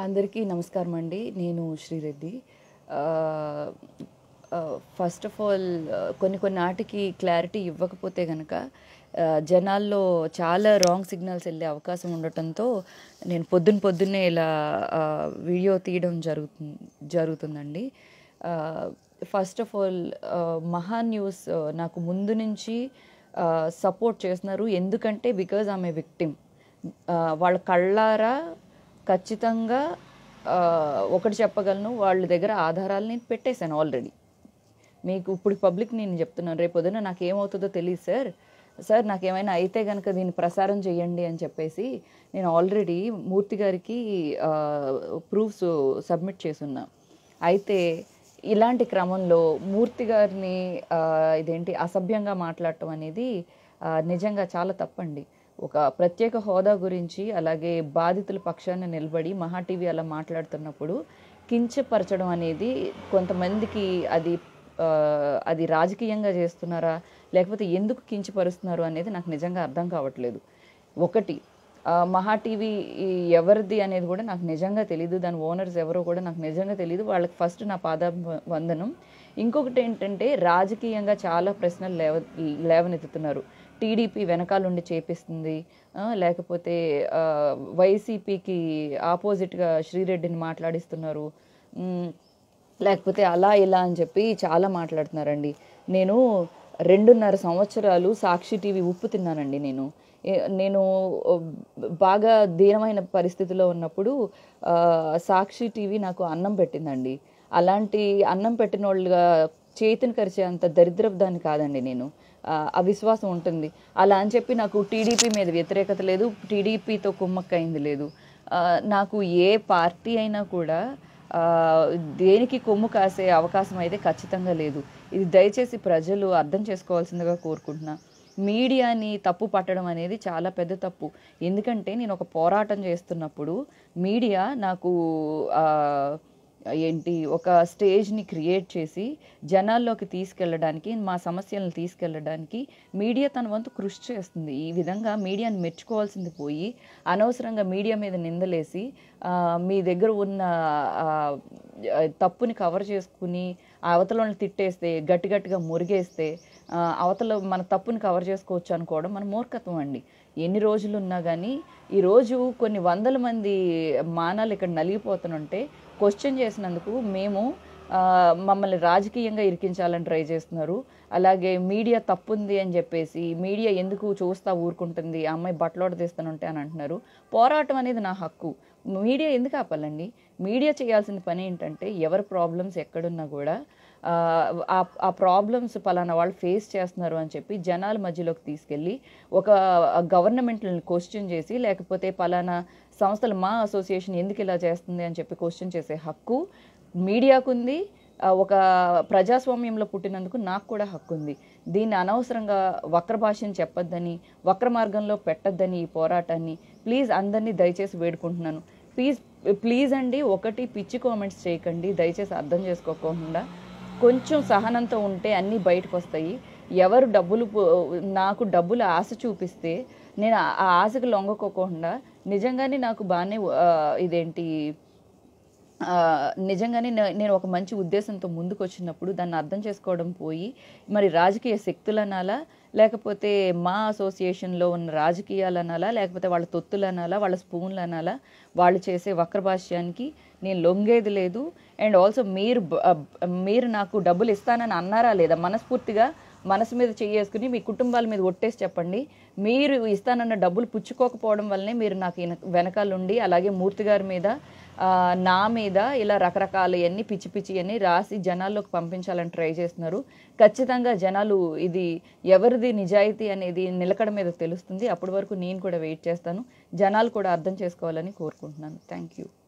అందరికీ నమస్కారం అండి నేను శ్రీరెడ్డి ఫస్ట్ ఆఫ్ ఆల్ కొన్ని కొన్ని నాటికి క్లారిటీ ఇవ్వకపోతే కనుక జనాల్లో చాలా రాంగ్ సిగ్నల్స్ వెళ్ళే అవకాశం ఉండటంతో నేను పొద్దున్న పొద్దున్నే ఇలా ఆ, వీడియో తీయడం జరుగుతుంది జరుగుతుందండి first of all Maha news ఆ, నాకు ముందు నుంచి సపోర్ట్ చేస్తున్నారు ఎందుకంటే బికాజ్ ఆమె విక్టిమ్ వాళ్ళ కళ్ళారా ఖచ్చితంగా ఆ, ఒకటి చెప్పగలను వాళ్ళ దగ్గర ఆధారాలు నేను పెట్టేశాను ఆల్రెడీ మీకు ఇప్పుడు పబ్లిక్ నేను చెప్తున్నాను రేపు పొద్దున నాకు ఏమవుతుందో తెలియదు సార్ సార్ నాకు ఏమైనా అయితే కనుక దీన్ని ప్రసారం చేయండి అని చెప్పేసి నేను ఆల్రెడీ మూర్తి గారికి ప్రూఫ్స్ సబ్మిట్ చేసున్నా అయితే ఇలాంటి క్రమంలో మూర్తి గారిని ఆ, ఇదేంటి అసభ్యంగా మాట్లాడటం అనేది ఆ, నిజంగా చాలా తప్పండి ఒక ప్రత్యేక హోదా గురించి అలాగే బాధితుల పక్షాన నిలబడి మహా టీవీ అలా మాట్లాడుతున్నప్పుడు కించపరచడం అనేది కొంతమందికి అది ఆ, అది రాజకీయంగా చేస్తున్నారా లేకపోతే ఎందుకు కించపరుస్తున్నారు అనేది నాకు నిజంగా అర్థం కావట్లేదు ఒకటి ఆ, మహా టీవీ ఈ ఎవరిది అనేది కూడా నాకు నిజంగా తెలియదు దాని ఓనర్స్ ఎవరో కూడా నాకు నిజంగా తెలియదు వాళ్ళకి ఫస్ట్ నా పాద వందనం ఇంకొకటి ఏంటంటే రాజకీయంగా చాలా ప్రశ్నలు లేవ లేవనెత్తుతున్నారు టీడీపీ వెనకాలండి చేపిస్తుంది ఆ, లేకపోతే ఆ, వైసీపీకి ఆపోజిట్గా శ్రీరెడ్డిని మాట్లాడిస్తున్నారు మ్, లేకపోతే అలా ఇలా అని చెప్పి చాలా మాట్లాడుతున్నారండి నేను రెండున్నర సంవత్సరాలు సాక్షి టీవీ ఉప్పు తిన్నానండి నేను ఏ- నేను ఆ, బాగా దీనమైన పరిస్థితిలో ఉన్నప్పుడు ఆ, సాక్షి టీవీ నాకు అన్నం పెట్టిందండి అలాంటి అన్నం పెట్టిన వాళ్ళుగా చేతిని కరిచే అంత దరిద్రపు దాన్ని కాదండి నేను ఆ, అవిశ్వాసం ఉంటుంది అలా అని చెప్పి నాకు టీడీపీ మీద వ్యతిరేకత లేదు టీడీపీతో కుమ్మక్కైంది లేదు ఆ, నాకు ఏ పార్టీ అయినా కూడా ఆ, దేనికి కొమ్ము కాసే అవకాశం అయితే ఖచ్చితంగా లేదు ఇది దయచేసి ప్రజలు అర్థం చేసుకోవాల్సిందిగా కోరుకుంటున్నా మీడియాని తప్పు పట్టడం అనేది చాలా పెద్ద తప్పు ఎందుకంటే నేను ఒక పోరాటం చేస్తున్నప్పుడు మీడియా నాకు ఆ, ఏంటి ఒక స్టేజ్ని క్రియేట్ చేసి జనాల్లోకి తీసుకెళ్ళడానికి మా సమస్యలను తీసుకెళ్ళడానికి మీడియా తన వంతు కృషి చేస్తుంది ఈ విధంగా మీడియాని మెచ్చుకోవాల్సింది పోయి అనవసరంగా మీడియా మీద నిందలేసి ఆ, మీ దగ్గర ఉన్న ఆ, తప్పుని కవర్ చేసుకుని ఆ అవతలని తిట్టేస్తే గట్టి గట్టిగా మురిగేస్తే ఆ, అవతల మన తప్పుని కవర్ చేసుకోవచ్చు అనుకోవడం మన మూర్ఖత్వం అండి ఎన్ని రోజులు ఉన్నా కానీ ఈరోజు కొన్ని వందల మంది మానాలు ఇక్కడ నలిగిపోతుంటే క్వశ్చన్ చేసినందుకు మేము ఆ, మమ్మల్ని రాజకీయంగా ఇరికించాలని ట్రై చేస్తున్నారు అలాగే మీడియా తప్పుంది అని చెప్పేసి మీడియా ఎందుకు చూస్తా ఊరుకుంటుంది ఆ అమ్మాయి బట్టలోడ తీస్తానంటే అని అంటున్నారు పోరాటం అనేది నా హక్కు మీడియా ఎందుకు ఆపాలండి మీడియా చేయాల్సిన పని ఏంటంటే ఎవరి ప్రాబ్లమ్స్ ఎక్కడున్నా కూడా ఆ, ఆ- ఆ ప్రాబ్లమ్స్ పలానా వాళ్ళు ఫేస్ చేస్తున్నారు అని చెప్పి జనాల మధ్యలోకి తీసుకెళ్ళి ఒక గవర్నమెంట్ని క్వశ్చన్ చేసి లేకపోతే పలానా సంస్థలు మా అసోసియేషన్ ఎందుకు ఇలా చేస్తుంది అని చెప్పి క్వశ్చన్ చేసే హక్కు మీడియాకుంది ఆ, ఒక ప్రజాస్వామ్యంలో పుట్టినందుకు నాకు కూడా హక్కు ఉంది దీన్ని అనవసరంగా వక్ర భాషని చెప్పొద్దని వక్ర మార్గంలో పెట్టొద్దని ఈ పోరాటాన్ని ప్లీజ్ అందరినీ దయచేసి వేడుకుంటున్నాను ప్లీజ్ ప్లీజ్ అండి ఒకటి పిచ్చి కామెంట్స్ చేయకండి దయచేసి అర్థం చేసుకోకుండా కొంచెం సహనంతో ఉంటే అన్నీ బయటకు వస్తాయి ఎవరు డబ్బులు పో- నాకు డబ్బులు ఆశ చూపిస్తే నేను ఆ ఆ ఆశకు లొంగకోకుండా నిజంగానే నాకు బాగానే ఆ, ఇదేంటి ఆ, నిజంగానే నే- నేను ఒక మంచి ఉద్దేశంతో ముందుకు వచ్చినప్పుడు దాన్ని అర్థం చేసుకోవడం పోయి మరి రాజకీయ శక్తులు అనాలా లేకపోతే మా అసోసియేషన్లో ఉన్న రాజకీయాలు అనాలా లేకపోతే వాళ్ళ తొత్తులు అనాలా వాళ్ళ స్పూన్లు అనాలా వాళ్ళు చేసే వక్రభాష్యానికి నేను లొంగేది లేదు అండ్ ఆల్సో మీరు బ- మీరు నాకు డబ్బులు ఇస్తానని అన్నారా లేదా మనస్ఫూర్తిగా మనసు మీద చేసుకుని మీ కుటుంబాల మీద ఒట్టేసి చెప్పండి మీరు ఇస్తానన్న డబ్బులు పుచ్చుకోకపోవడం వల్లనే మీరు నాకు వెనక- వెనకాలండి అలాగే మూర్తి గారి మీద ఆ, నా మీద ఇలా రకరకాల అన్ని పిచ్చి పిచ్చి అన్ని రాసి జనాల్లోకి పంపించాలని ట్రై చేస్తున్నారు ఖచ్చితంగా జనాలు ఇది ఎవరిది నిజాయితీ అనేది నిలకడ మీద తెలుస్తుంది అప్పటి వరకు నేను కూడా వెయిట్ చేస్తాను జనాలు కూడా అర్థం చేసుకోవాలని కోరుకుంటున్నాను థ్యాంక్ యూ